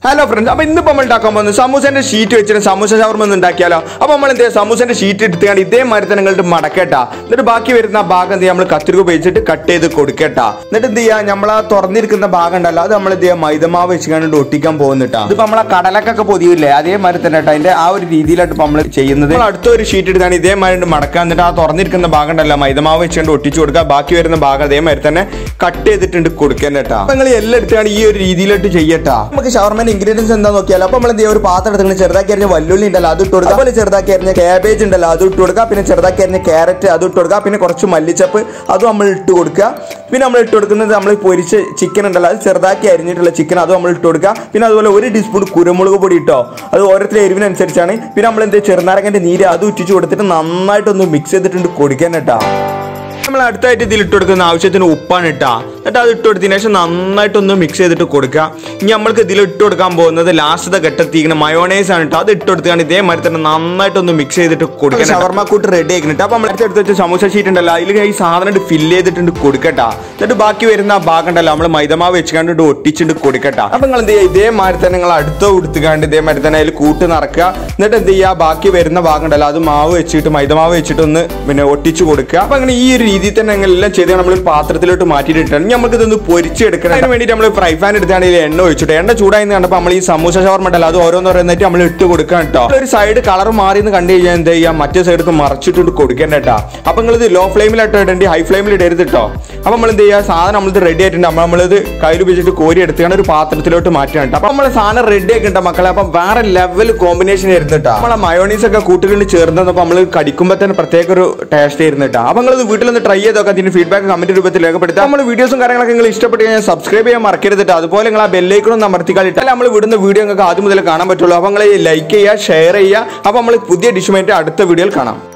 hello friends അപ്പൊ ഇന്നിപ്പോ നമ്മൾ ഉണ്ടാക്കാൻ പോകുന്നത് സമൂസന്റെ ഷീറ്റ് വെച്ചിട്ട് സമൂസ ഷവർമ ഒന്ന് ഉണ്ടാക്കിയാലോ അപ്പൊ നമ്മൾ എന്ത് ചെയ്യുക സമൂസന്റെ ഷീറ്റ് എടുത്തുകൊണ്ട് ഇതേമാതിരി തന്നെ നിങ്ങളുടെ മടക്കട്ടാ എന്നിട്ട് ബാക്കി വരുന്ന ആ ഭാഗം എന്ത് ചെയ്യുക നമ്മൾ കത്തിരിക ഉപയോഗിച്ചിട്ട് കട്ട് ചെയ്ത് കൊടുക്കട്ടാ എന്നിട്ട് എന്ത് ചെയ്യുക നമ്മൾ ആ തുറന്നിരിക്കുന്ന ഭാഗം ഉണ്ടല്ലോ അത് നമ്മൾ എന്ത് ചെയ്യുക മൈദമാവ് വെച്ച് കണ്ടിട്ട് ഒട്ടിക്കാൻ പോകുന്നിട്ടാ ഇതിപ്പോ നമ്മളെ കടലക്കൊക്കെ പൊതിയില്ലേ അതേമാതിരി തന്നെ കേട്ടോ അതിന്റെ ആ ഒരു രീതിയിലായിട്ട് ഇപ്പൊ നമ്മൾ ചെയ്യുന്നത് നമ്മൾ അടുത്ത ഒരു ഷീറ്റ് എടുത്താണ് ഇതേമാതിരി മടക്കാൻ എന്നിട്ട് ആ തുറന്നിരിക്കുന്ന ഭാഗം ഉണ്ടല്ലോ മൈദമാവ് വെച്ചുകൊണ്ട് ഒട്ടിച്ചു കൊടുക്കുക ബാക്കി വരുന്ന ഭാഗം അതേമാതിരി തന്നെ കട്ട് ചെയ്തിട്ടുണ്ട് കൊടുക്കാൻ കേട്ടാ അപ്പൊ നിങ്ങൾ എല്ലാം എടുത്താണ് ഈ ഒരു രീതിയിലായിട്ട് ചെയ്യട്ടാ നമുക്ക് ഷവർമന്റെ ഇൻഗ്രീഡിയൻസ് എന്താ നോക്കിയാലോ അപ്പൊ നമ്മൾ എന്ത് ചെയ്യുക ഒരു പാത്രം എടുത്ത് ചെറുതാക്കി അരിഞ്ഞ വല്ലുള്ളി ഉണ്ടല്ലോ അത് ഇട്ട് കൊടുക്കുക അതുപോലെ ചെറുതാക്കി അരിഞ്ഞ കാബേജ് ഉണ്ടല്ലോ അത് ഇട്ട് കൊടുക്കുക പിന്നെ ചെറുതാക്കി അരിഞ്ഞ ക്യാരറ്റ് അത് ഇട്ട് കൊടുക്കുക പിന്നെ കുറച്ച് മല്ലിച്ചപ്പ് അതും നമ്മൾ ഇട്ട് കൊടുക്കുക പിന്നെ നമ്മൾ ഇട്ട് കൊടുക്കുന്നത് നമ്മൾ പൊരിച്ച ചിക്കൻ ഉണ്ടല്ലോ അത് ചെറുതാക്കി അരിഞ്ഞിട്ടുള്ള ചിക്കൻ അതും നമ്മൾ ഇട്ട് കൊടുക്കുക പിന്നെ അതുപോലെ ഒരു ടീസ്പൂൺ കുരുമുളക് പൊടി ഇട്ടോ അത് ഓരോരുത്തരുടെ എരിവിനനുസരിച്ചാണ് പിന്നെ നമ്മൾ എന്ത് ചെറുനാരങ്ങന്റെ നീര് അത് ഉറ്റിച്ച് കൊടുത്തിട്ട് നന്നായിട്ടൊന്ന് മിക്സ് ചെയ്തിട്ടുണ്ട് കൊടുക്കാൻ കേട്ടോ നമ്മൾ അടുത്തായിട്ട് ഇതിൽ ഇട്ട് കൊടുക്കുന്ന ആവശ്യത്തിന് ഉപ്പാണ് ഇട്ടാ എന്നിട്ട് അത് ഇട്ട് കൊടുത്തതിന് ശേഷം നന്നായിട്ടൊന്ന് മിക്സ് ചെയ്തിട്ട് കൊടുക്കുക ഇനി നമ്മൾക്ക് ഇതിൽ ഇട്ട് കൊടുക്കാൻ പോകുന്നത് ലാസ്റ്റത്തെ ഘട്ടത്തിരിക്കുന്ന മയോണൈസ് ആണ് കേട്ടോ അത് ഇട്ട് കൊടുക്കുകയാണ് ഇതേമാതിരി തന്നെ നന്നായിട്ടൊന്ന് മിക്സ് ചെയ്തിട്ട് കൊടുക്കുക ഷവർമ കൂട്ട് റെഡി ആക്കിയിട്ട് അപ്പൊ നമ്മൾ അടുത്ത് എടുത്ത് വെച്ച സമൂസ ഷീറ്റ് ഉണ്ടല്ലോ അതിൽ ഈ സാധനം ഫില്ല് ചെയ്തിട്ടുണ്ട് കൊടുക്കട്ടാ എന്നിട്ട് ബാക്കി വരുന്ന ആ ഭാഗം ഉണ്ടല്ലോ നമ്മൾ മൈദമാവ് വെച്ച് കണ്ടിട്ട് ഒട്ടിച്ചിട്ട് കൊടുക്കട്ടാ അപ്പൊ നിങ്ങൾ എന്ത് ചെയ്യുക ഇതേമാതിരി തന്നെ നിങ്ങൾ അടുത്ത കൊടുത്തുകാണ്ട് ഇതേമാതിരി തന്നെ അതിൽ കൂട്ട് നിറക്കുക എന്നിട്ട് എന്ത് ചെയ്യുക ബാക്കി വരുന്ന ഭാഗം ഉണ്ടല്ലോ അത് മാവ് വെച്ചിട്ട് മൈദമാവ് വെച്ചിട്ട് ഒന്ന് പിന്നെ ഒട്ടിച്ചു കൊടുക്കുക അപ്പൊ അങ്ങനെ ഈ ഒരു രീതിയിൽ തന്നെ ഞങ്ങൾ എല്ലാം ചെയ്ത് നമ്മൾ ഒരു പാത്രത്തിലോട്ട് മാറ്റിയിട്ടാണ് നമുക്ക് ഇതൊന്ന് പൊരിച്ചെടുക്കണം അതിന് വേണ്ടിയിട്ട് നമ്മൾ ഫ്രൈ പാൻ എടുത്താണ് ഇതിൽ എണ്ണ ഒഴിച്ചിട്ട് എണ്ണ ചൂടായി കണ്ടപ്പോൾ നമ്മൾ ഈ സമൂസ ഷവർമ ഉണ്ടല്ലോ അത് ഓരോന്നോരോന്നായിട്ട് നമ്മൾ ഇട്ട് കൊടുക്കാൻ കേട്ടോ ഒരു സൈഡ് കളർ മാറി എന്ന് കണ്ടു കഴിഞ്ഞാൽ എന്ത് ചെയ്യാം മറ്റേ സൈഡ് മറച്ചിട്ട് കൊടുക്കേണ്ട കേട്ടോ അപ്പൊ നിങ്ങൾ ഇത് ലോ ഫ്ലെയിമിലായിട്ട് ഇടേണ്ടി ഹൈ ഫ്ലെയിമിൽ ഇടരുത് കേട്ടോ അപ്പൊ നമ്മൾ എന്ത് ചെയ്യുക സാധനം നമ്മളിത് റെഡി ആയിട്ടുണ്ട് അപ്പൊ നമ്മളിത് കയ്യിൽ ഉപയോഗിച്ചിട്ട് കോരി എടുത്തുകൊണ്ട് ഒരു പാത്രത്തിലോട്ട് മാറ്റാൻ കേട്ടോ അപ്പൊ നമ്മൾ സാധനം റെഡി ആക്കിണ്ട മക്കളെ അപ്പൊ വേറെ ലെവൽ കോമ്പിനേഷൻ ആയിരുന്നു കേട്ടോ നമ്മളെ മയോണീസ് ഒക്കെ കൂട്ടുകളിൽ ചേർന്നപ്പോൾ നമ്മൾ കടിക്കുമ്പോൾ തന്നെ പ്രത്യേക ഒരു ടേസ്റ്റ് ആയിരുന്നു കേട്ടോ അപ്പൊ നിങ്ങൾ വീട്ടിലൊന്ന് ട്രൈ ചെയ്തൊക്കെ അതിന്റെ ഫീഡ്ബാക്ക് കമന്റ് രൂപത്തിൽ രേഖപ്പെടുത്താം നമ്മൾ വീഡിയോസും കാര്യങ്ങളൊക്കെ നിങ്ങൾ ഇഷ്ടപ്പെട്ട് കഴിഞ്ഞാൽ സബ്സ്ക്രൈബ് ചെയ്യാൻ മറക്കരുത് കേട്ടോ അതുപോലെ നിങ്ങൾ ആ ബെല്ലൈക്കണും അമർത്തി കളിട്ടാൽ നമ്മൾ വിടുന്ന വീഡിയോ നിങ്ങൾക്ക് ആദ്യം മുതൽ കാണാൻ പറ്റുള്ളൂ അപ്പൊ നിങ്ങൾ ലൈക്ക് ചെയ്യുക ഷെയർ ചെയ്യുക അപ്പൊ നമ്മൾ പുതിയ ഡിഷുമായിട്ട് അടുത്ത വീഡിയോയിൽ കാണാം